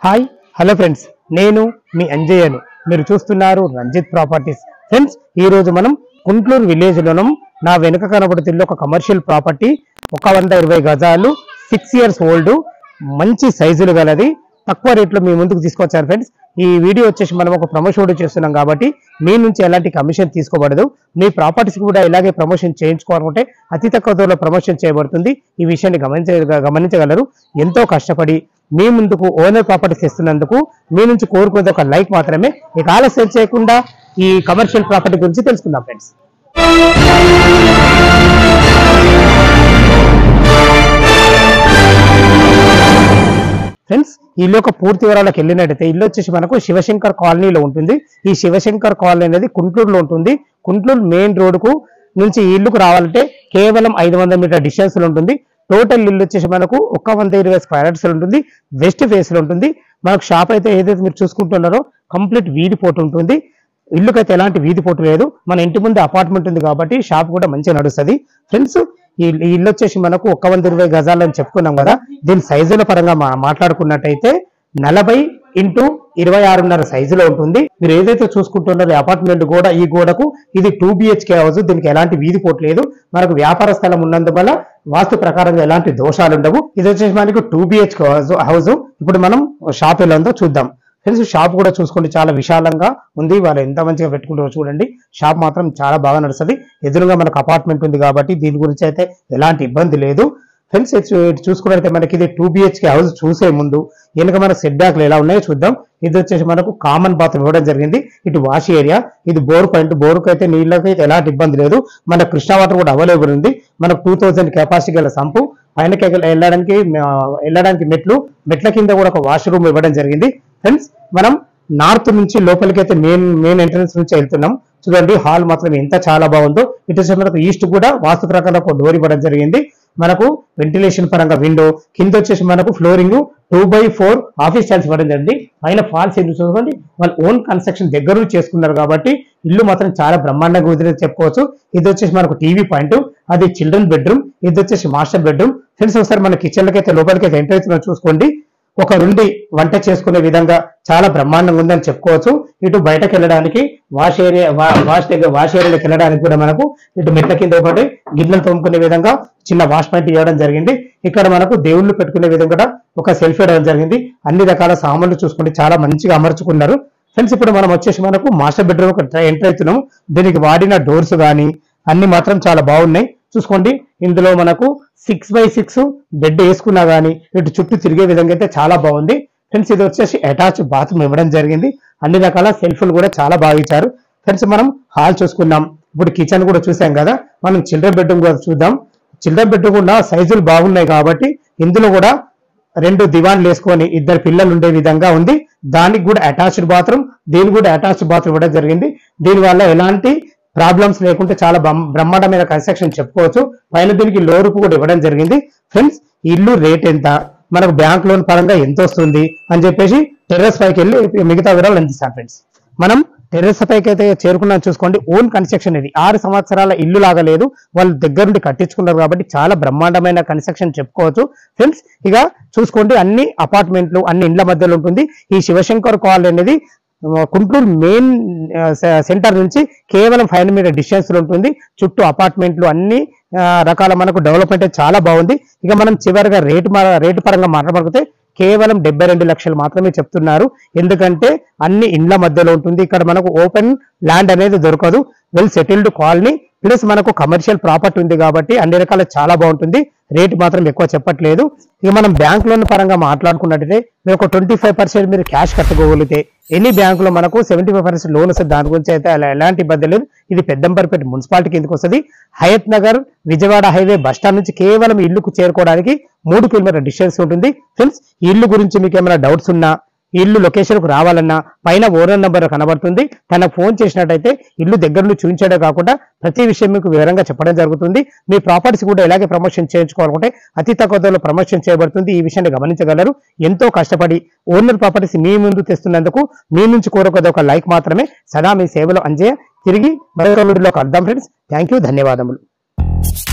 hi hello friends నేను మీ అంజయ్యను మీరు చూస్తున్నారు రంజిత్ ప్రాపర్టీస్ ఫ్రెండ్స్ ఈ రోజు మనం కుంట్లూరు విలేజ్ లోనం నా వెనుక కనబడుతున్న ఒక కమర్షియల్ ప్రాపర్టీ ఒక వంద ఇరవై గజాలు సిక్స్ ఇయర్స్ ఓల్డ్ మంచి సైజులు గలది తక్కువ రేట్లో మీ ముందుకు తీసుకొచ్చాను ఫ్రెండ్స్ ఈ వీడియో వచ్చేసి మనం ఒక ప్రమోషన్ వీడియో చేస్తున్నాం కాబట్టి మీ నుంచి ఎలాంటి కమిషన్ తీసుకోబడదు మీ ప్రాపర్టీస్ కూడా ఇలాగే ప్రమోషన్ చేయించుకోవాలనుకుంటే అతి తక్కువ ధరలో ప్రమోషన్ చేయబడుతుంది ఈ విషయాన్ని గమనించ గమనించగలరు ఎంతో కష్టపడి మీ ముందుకు ఓనర్ ప్రాపర్టీస్ ఇస్తున్నందుకు మీ నుంచి కోరుకునేది ఒక లైక్ మాత్రమే ఇక ఆలస్యం చేయకుండా ఈ కమర్షియల్ ప్రాపర్టీ గురించి తెలుసుకుందాం ఫ్రెండ్స్ ఫ్రెండ్స్ ఇల్లు యొక్క పూర్తి వివరాలకు వెళ్ళినట్టయితే ఇల్లు వచ్చేసి మనకు శివశంకర్ కాలనీలో ఉంటుంది ఈ శివశంకర్ కాలనీ అనేది కుంట్లూరులో ఉంటుంది కుంట్లూరు మెయిన్ రోడ్డుకు నుంచి ఈ ఇల్లుకు రావాలంటే కేవలం ఐదు వందల మీటర్ డిస్టెన్స్ లో ఉంటుంది టోటల్ ఇల్లు వచ్చేసి మనకు ఒక వంద ఇరవై స్క్వేర్ యార్డ్స్ ఉంటుంది వెస్ట్ ఫేస్ లో ఉంటుంది మనకు షాప్ అయితే ఏదైతే మీరు చూసుకుంటున్నారో కంప్లీట్ వీడిపోటు ఉంటుంది ఇల్లుకైతే ఎలాంటి వీధి పోటు లేదు మన ఇంటి ముందు అపార్ట్మెంట్ ఉంది కాబట్టి షాప్ కూడా మంచిగా నడుస్తుంది ఫ్రెండ్స్ ఈ ఈ ఇల్లు వచ్చేసి మనకు ఒక వంద ఇరవై గజాలు అని చెప్పుకున్నాం కదా దీని సైజుల పరంగా మా- మాట్లాడుకున్నట్టయితే నలభై ఇంటూ ఇరవై ఆరున్నర సైజులో ఉంటుంది మీరు ఏదైతే చూసుకుంటున్నారో అపార్ట్మెంట్ కూడా ఈ గోడకు ఇది టూ బిహెచ్కే హౌస్ దీనికి ఎలాంటి వీధి పోటు లేదు మనకు వ్యాపార స్థలం ఉన్నందువల్ల వాస్తు ప్రకారంగా ఎలాంటి దోషాలు ఉండవు ఇది వచ్చేసి మనకు టూ బిహెచ్కే హౌస్ ఇప్పుడు మనం షాప్ ఎలా ఉందో చూద్దాం ఫ్రెండ్స్ షాప్ కూడా చూసుకోండి చాలా విశాలంగా ఉంది వాళ్ళు ఎంత మంచిగా పెట్టుకుంటారో చూడండి షాప్ మాత్రం చాలా బాగా నడుస్తుంది ఎదురుగా మనకు అపార్ట్మెంట్ ఉంది కాబట్టి దీని గురించి అయితే ఎలాంటి ఇబ్బంది లేదు ఫ్రెండ్స్ ఇటు చూసుకున్నట్లయితే మనకి ఇది టూ బిహెచ్కే హౌస్ చూసే ముందు వెనుక మన సెట్ బ్యాక్లు ఎలా ఉన్నాయో చూద్దాం ఇది వచ్చేసి మనకు కామన్ బాత్రూమ్ ఇవ్వడం జరిగింది ఇటు వాష్ ఏరియా ఇది బోర్ పాయింట్ బోర్కు అయితే నీళ్ళకి అయితే ఎలాంటి ఇబ్బంది లేదు మన కృష్ణా వాటర్ కూడా అవైలబుల్ ఉంది మనకు టూ థౌసండ్ కెపాసిటీ గల సంపు పైనకి వెళ్ళడానికి ఆ, వెళ్ళడానికి మెట్లు మెట్ల కింద కూడా ఒక వాష్రూమ్ ఇవ్వడం జరిగింది ఫ్రెండ్స్ మనం నార్త్ నుంచి లోపలికి అయితే మెయిన్ మెయిన్ ఎంట్రన్స్ నుంచి వెళ్తున్నాం చూడండి హాల్ మాత్రం ఎంత చాలా బాగుందో ఇటు వచ్చేసి మనకు ఈస్ట్ కూడా వాస్తు ప్రకారం ఒక డోర్ ఇవ్వడం జరిగింది మనకు వెంటిలేషన్ పరంగా విండో కింద వచ్చేసి మనకు flooring two by four office styles ఇవ్వడం జరిగింది పైన ఫాల్స్ ఎందుకు చూడండి వాళ్ళు ఓన్ కన్స్ట్రక్షన్ దగ్గర నుంచి చేసుకున్నారు కాబట్టి ఇల్లు మాత్రం చాలా బ్రహ్మాండంగా కుదిరేది చెప్పుకోవచ్చు ఇది వచ్చేసి మనకు టీవీ పాయింట్ అది చిల్డ్రన్ బెడ్రూమ్ ఇది వచ్చేసి మాస్టర్ బెడ్రూమ్ ఫ్రెండ్స్ ఒకసారి మన కిచెన్ లకి అయితే లోపలికి అయితే ఎంటర్ అవుతున్నా చూసుకోండి ఒక నుండి వంట చేసుకునే విధంగా చాలా బ్రహ్మాండంగా ఉందని చెప్పుకోవచ్చు ఇటు బయటకు వెళ్ళడానికి వాష్ ఏరియా వాష్ దగ్గర వాష్ ఏరియాకి వెళ్ళడానికి కూడా మనకు ఇటు మెట్ల కింద ఒకటి గిన్నెలు తోముకునే విధంగా చిన్న వాష్ పాయింట్ ఇవ్వడం జరిగింది ఇక్కడ మనకు దేవుళ్ళు పెట్టుకునే విధంగా కూడా ఒక సెల్ఫ్ ఇవ్వడం జరిగింది అన్ని రకాల సామాన్లు చూసుకుంటే చాలా మంచిగా అమర్చుకున్నారు ఫ్రెండ్స్ ఇప్పుడు మనం వచ్చేసి మనకు మాస్టర్ బెడ్రూమ్ ఎంటర్ అవుతున్నాము దీనికి వాడిన డోర్స్ కానీ అన్ని మాత్రం చాలా బాగున్నాయి చూసుకోండి ఇందులో మనకు సిక్స్ బై సిక్స్ బెడ్ వేసుకున్నా గానీ ఇటు చుట్టూ తిరిగే విధంగా అయితే చాలా బాగుంది ఫ్రెండ్స్ ఇది వచ్చేసి అటాచ్ బాత్రూమ్ ఇవ్వడం జరిగింది అన్ని రకాల సెల్ఫ్లు కూడా చాలా బాగా ఇచ్చారు ఫ్రెండ్స్ మనం హాల్ చూసుకున్నాం ఇప్పుడు కిచెన్ కూడా చూసాం కదా మనం చిల్డ్రన్ బెడ్రూమ్ కూడా చూద్దాం చిల్డ్రన్ బెడ్రూమ్ కూడా సైజులు బాగున్నాయి కాబట్టి ఇందులో కూడా రెండు దివాన్లు వేసుకొని ఇద్దరు పిల్లలు ఉండే విధంగా ఉంది దానికి కూడా అటాచ్డ్ బాత్రూమ్ దీనికి కూడా అటాచ్డ్ బాత్రూమ్ ఇవ్వడం జరిగింది దీనివల్ల ఎలాంటి ప్రాబ్లమ్స్ లేకుంటే చాలా బ్రహ్మ- బ్రహ్మాండమైన కన్స్ట్రక్షన్ చెప్పుకోవచ్చు పైన దీనికి లోరుకు కూడా ఇవ్వడం జరిగింది ఫ్రెండ్స్ ఇల్లు రేట్ ఎంత మనకు బ్యాంక్ లోన్ పరంగా ఎంత వస్తుంది అని చెప్పేసి టెర్రస్ పైకి వెళ్ళి మిగతా వివరాలు అందిస్తాను ఫ్రెండ్స్ మనం టెర్రస్ పైకి అయితే చేరుకున్నాం చూసుకోండి ఓన్ కన్స్ట్రక్షన్ ఇది ఆరు సంవత్సరాల ఇల్లు లాగా లేదు వాళ్ళు దగ్గర నుండి కట్టించుకున్నారు కాబట్టి చాలా బ్రహ్మాండమైన కన్స్ట్రక్షన్ చెప్పుకోవచ్చు ఫ్రెండ్స్ ఇక చూసుకోండి అన్ని అపార్ట్మెంట్లు అన్ని ఇండ్ల మధ్యలో ఉంటుంది ఈ శివశంకర్ కాలనీ అనేది ఆ, గుంటూరు మెయిన్ ఆ, సె- సెంటర్ నుంచి కేవలం ఫైవ్ హండ్రెడ్ మీటర్ డిస్టెన్స్ లో ఉంటుంది చుట్టూ అపార్ట్మెంట్లు అన్ని ఆ, రకాల మనకు డెవలప్మెంట్ అయితే చాలా బాగుంది ఇక మనం చివరిగా రేటు మ- రేటు పరంగా మాట్లాడితే కేవలం డెబ్బై రెండు లక్షలు మాత్రమే చెప్తున్నారు ఎందుకంటే అన్ని ఇండ్ల మధ్యలో ఉంటుంది ఇక్కడ మనకు ఓపెన్ ల్యాండ్ అనేది దొరకదు వెల్ సెటిల్డ్ కాలనీ ప్లస్ మనకు కమర్షియల్ ప్రాపర్టీ ఉంది కాబట్టి అన్ని రకాల చాలా బాగుంటుంది రేట్ మాత్రం ఎక్కువ చెప్పట్లేదు ఇక మనం బ్యాంక్ లోన్ పరంగా మాట్లాడుకున్నట్టయితే మీరు ఒక ట్వంటీ ఫైవ్ పర్సెంట్ మీరు క్యాష్ కట్టుకోగలిగితే ఎనీ బ్యాంకులో మనకు సెవెంటీ ఫైవ్ పర్సెంట్ లోన్ వస్తుంది దాని గురించి అయితే అలా ఎలాంటి ఇబ్బంది లేదు ఇది పెద్దంబర్పేట మున్సిపాలిటీ కిందకి వస్తుంది Hayath Nagar Vijayawada highway bus stand నుంచి కేవలం ఈ ఇల్లుకు చేరుకోవడానికి మూడు కిలోమీటర్ డిస్టెన్స్ ఉంటుంది ఫ్రెండ్స్ ఈ ఇల్లు గురించి మీకు ఏమైనా డౌట్స్ ఉన్నా ఈ ఇల్లు లొకేషన్ కు రావాలన్నా పైన ఓనర్ నంబర్ కనబడుతుంది తనకు ఫోన్ చేసినట్టయితే ఇల్లు దగ్గర నుంచి చూపించడే కాకుండా ప్రతి విషయం మీకు వివరంగా చెప్పడం జరుగుతుంది మీ ప్రాపర్టీస్ కూడా ఎలాగే ప్రమోషన్ చేయించుకోవాలనుకుంటే అతి తక్కువ ధరలో ప్రమోషన్ చేయబడుతుంది ఈ విషయాన్ని గమనించగలరు ఎంతో కష్టపడి ఓనర్ ప్రాపర్టీస్ మీ ముందు తెస్తున్నందుకు మీ నుంచి కోరకొద్ది ఒక లైక్ మాత్రమే సదా మీ సేవలో అంజయ్య తిరిగి మరొక వీడియోలో కలుద్దాం ఫ్రెండ్స్ థ్యాంక్ యూ ధన్యవాదములు